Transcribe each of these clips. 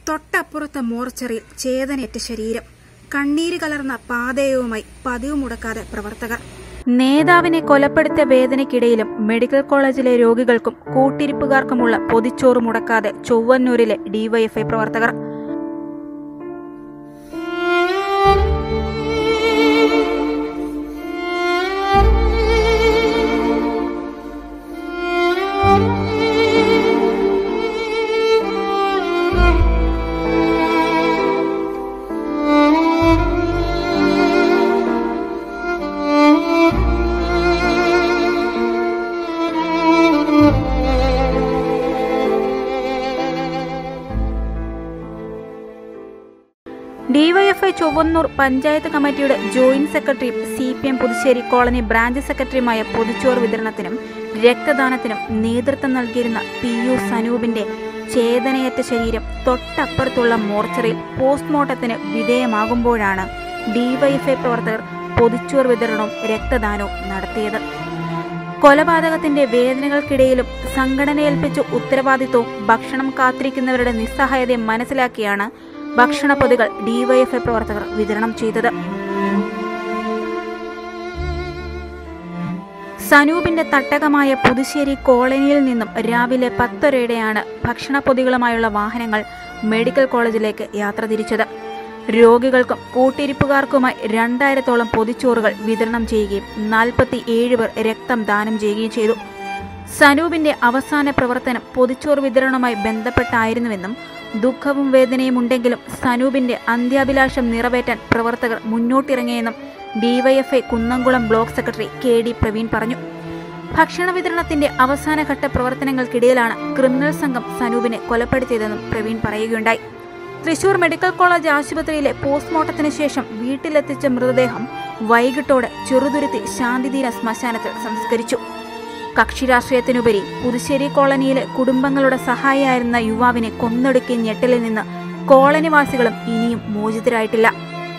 തൊട്ടപ്പുറത്തെ മോർച്ചറിയിൽ ചേതനേറ്റ ശരീരം കണ്ണീര് കലർന്ന പാതയവുമായി പതിവ് മുടക്കാതെ പ്രവർത്തകർ നേതാവിനെ കൊലപ്പെടുത്തിയ വേദനയ്ക്കിടയിലും മെഡിക്കൽ കോളേജിലെ രോഗികൾക്കും കൂട്ടിരിപ്പുകാർക്കുമുള്ള പൊതിച്ചോറ് മുടക്കാതെ ചൊവ്വന്നൂരിലെ ഡിവൈഎഫ്ഐ പ്രവർത്തകർ ഡിവൈഎഫ്ഐ ചൊവ്വന്നൂർ പഞ്ചായത്ത് കമ്മിറ്റിയുടെ ജോയിന്റ് സെക്രട്ടറിയും C P M Puthussery colony branch സെക്രട്ടറിയുമായ പൊതുച്ചോറ് വിതരണത്തിനും രക്തദാനത്തിനും നേതൃത്വം നൽകിയിരുന്ന പി യു സനൂപിന്റെ ചേതനയറ്റ ശരീരം തൊട്ടപ്പുറത്തുള്ള മോർച്ചറിയിൽ പോസ്റ്റ്മോർട്ടത്തിന് വിധേയമാകുമ്പോഴാണ് ഡിവൈഎഫ്ഐ പ്രവർത്തകർ പൊതിച്ചോറ് വിതരണവും രക്തദാനവും നടത്തിയത് കൊലപാതകത്തിന്റെ വേദനകൾക്കിടയിലും സംഘടന ഏൽപ്പിച്ച ഉത്തരവാദിത്വവും ഭക്ഷണം കാത്തിരിക്കുന്നവരുടെ നിസ്സഹായതയും മനസ്സിലാക്കിയാണ് ഭക്ഷണ പൊതികൾ ഡിവൈഎഫ്ഐ പ്രവർത്തകർ വിതരണം ചെയ്തത് സനൂപിന്റെ തട്ടകമായ പുതുശ്ശേരി കോളനിയിൽ നിന്നും രാവിലെ പത്തരയോടെയാണ് ഭക്ഷണ പൊതികളുമായുള്ള വാഹനങ്ങൾ മെഡിക്കൽ കോളേജിലേക്ക് യാത്ര തിരിച്ചത് രോഗികൾക്കും കൂട്ടിരിപ്പുകാർക്കുമായി രണ്ടായിരത്തോളം പൊതിച്ചോറുകൾ വിതരണം ചെയ്യുകയും നാൽപ്പത്തി ഏഴ് പേർ രക്തം ദാനം ചെയ്യുകയും ചെയ്തു സനൂപിന്റെ അവസാന പ്രവർത്തനം പൊതിച്ചോറ് വിതരണവുമായി ബന്ധപ്പെട്ടായിരുന്നുവെന്നും ദുഃഖവും വേദനയും ഉണ്ടെങ്കിലും സനൂപിന്റെ അന്ത്യാഭിലാഷം നിറവേറ്റാൻ പ്രവർത്തകർ മുന്നോട്ടിറങ്ങിയെന്നും DYFI Kunnamkulam block secretary K D Praveen പറഞ്ഞു ഭക്ഷണ വിതരണത്തിന്റെ അവസാനഘട്ട പ്രവർത്തനങ്ങൾക്കിടയിലാണ് ക്രിമിനൽ സംഘം സനൂപിനെ കൊലപ്പെടുത്തിയതെന്നും പ്രവീൺ പറയുകയുണ്ടായി തൃശൂർ മെഡിക്കൽ കോളേജ് ആശുപത്രിയിലെ പോസ്റ്റ്മോർട്ടത്തിന് ശേഷം വീട്ടിലെത്തിച്ച മൃതദേഹം വൈകിട്ടോടെ ചെറുതുരുത്തി ശാന്തിതീര ശ്മശാനത്തിൽ സംസ്കരിച്ചു കക്ഷി രാഷ്ട്രീയത്തിനുപരി പുതുശ്ശേരി കോളനിയിലെ കുടുംബങ്ങളുടെ സഹായിയായിരുന്ന യുവാവിനെ കൊന്നൊടുക്കിയ ഞെട്ടലിൽ നിന്ന് കോളനിവാസികളും ഇനിയും മോചിതരായിട്ടില്ല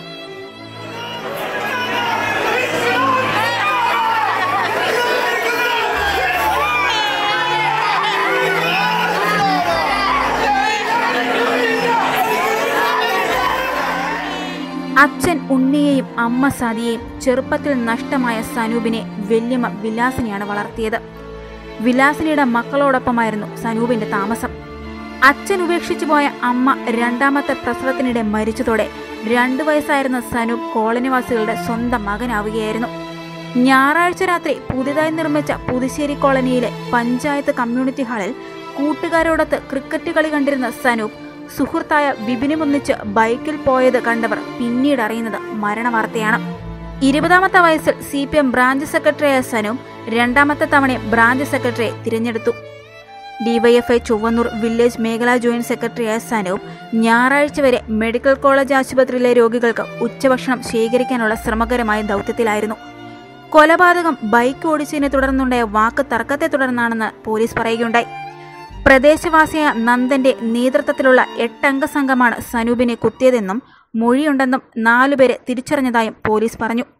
അച്ഛൻ ഉണ്ണിയെയും അമ്മ സതിയെയും ചെറുപ്പത്തിൽ നഷ്ടമായ സനൂപിനെ വല്യമ്മ വിലാസിനെയാണ് വളർത്തിയത് വിലാസിനിയുടെ മക്കളോടൊപ്പമായിരുന്നു സനൂപിന്റെ താമസം അച്ഛൻ ഉപേക്ഷിച്ചു പോയ അമ്മ രണ്ടാമത്തെ പ്രസവത്തിനിടെ മരിച്ചതോടെ രണ്ടു വയസ്സായിരുന്ന സനൂപ് കോളനിവാസികളുടെ സ്വന്തം മകനാവുകയായിരുന്നു ഞായറാഴ്ച രാത്രി പുതിയതായി നിർമ്മിച്ച പുതുശ്ശേരി കോളനിയിലെ പഞ്ചായത്ത് കമ്മ്യൂണിറ്റി ഹാളിൽ കൂട്ടുകാരോടൊത്ത് ക്രിക്കറ്റ് കളി കണ്ടിരുന്ന സനൂപ് സുഹൃത്തായ വിപിനുമൊന്നിച്ച് ബൈക്കിൽ പോയത് കണ്ടവർ പിന്നീട് അറിയുന്നത് മരണവാർത്തയാണ് ഇരുപതാമത്തെ വയസ്സിൽ സി പി എം ബ്രാഞ്ച് സെക്രട്ടറിയായ സനൂപ് രണ്ടാമത്തെ തവണ ബ്രാഞ്ച് സെക്രട്ടറിയെ തിരഞ്ഞെടുത്തു ഡിവൈഎഫ്ഐ ചൊവ്വന്നൂർ വില്ലേജ് മേഖലാ ജോയിന്റ് സെക്രട്ടറിയായ സനൂപ് ഞായറാഴ്ച വരെ മെഡിക്കൽ കോളേജ് ആശുപത്രിയിലെ രോഗികൾക്ക് ഉച്ചഭക്ഷണം ശേഖരിക്കാനുള്ള ശ്രമകരമായ ദൗത്യത്തിലായിരുന്നു കൊലപാതകം ബൈക്ക് ഓടിച്ചതിനെ തുടർന്നുണ്ടായ വാക്ക് തർക്കത്തെ തുടർന്നാണെന്ന് പോലീസ് പറയുകയുണ്ടായി പ്രദേശവാസിയായ നന്ദന്റെ നേതൃത്വത്തിലുള്ള എട്ടംഗ സംഘമാണ് സനൂപിനെ കുത്തിയതെന്നും മൊഴിയുണ്ടെന്നും നാലുപേരെ തിരിച്ചറിഞ്ഞതായും പോലീസ് പറഞ്ഞു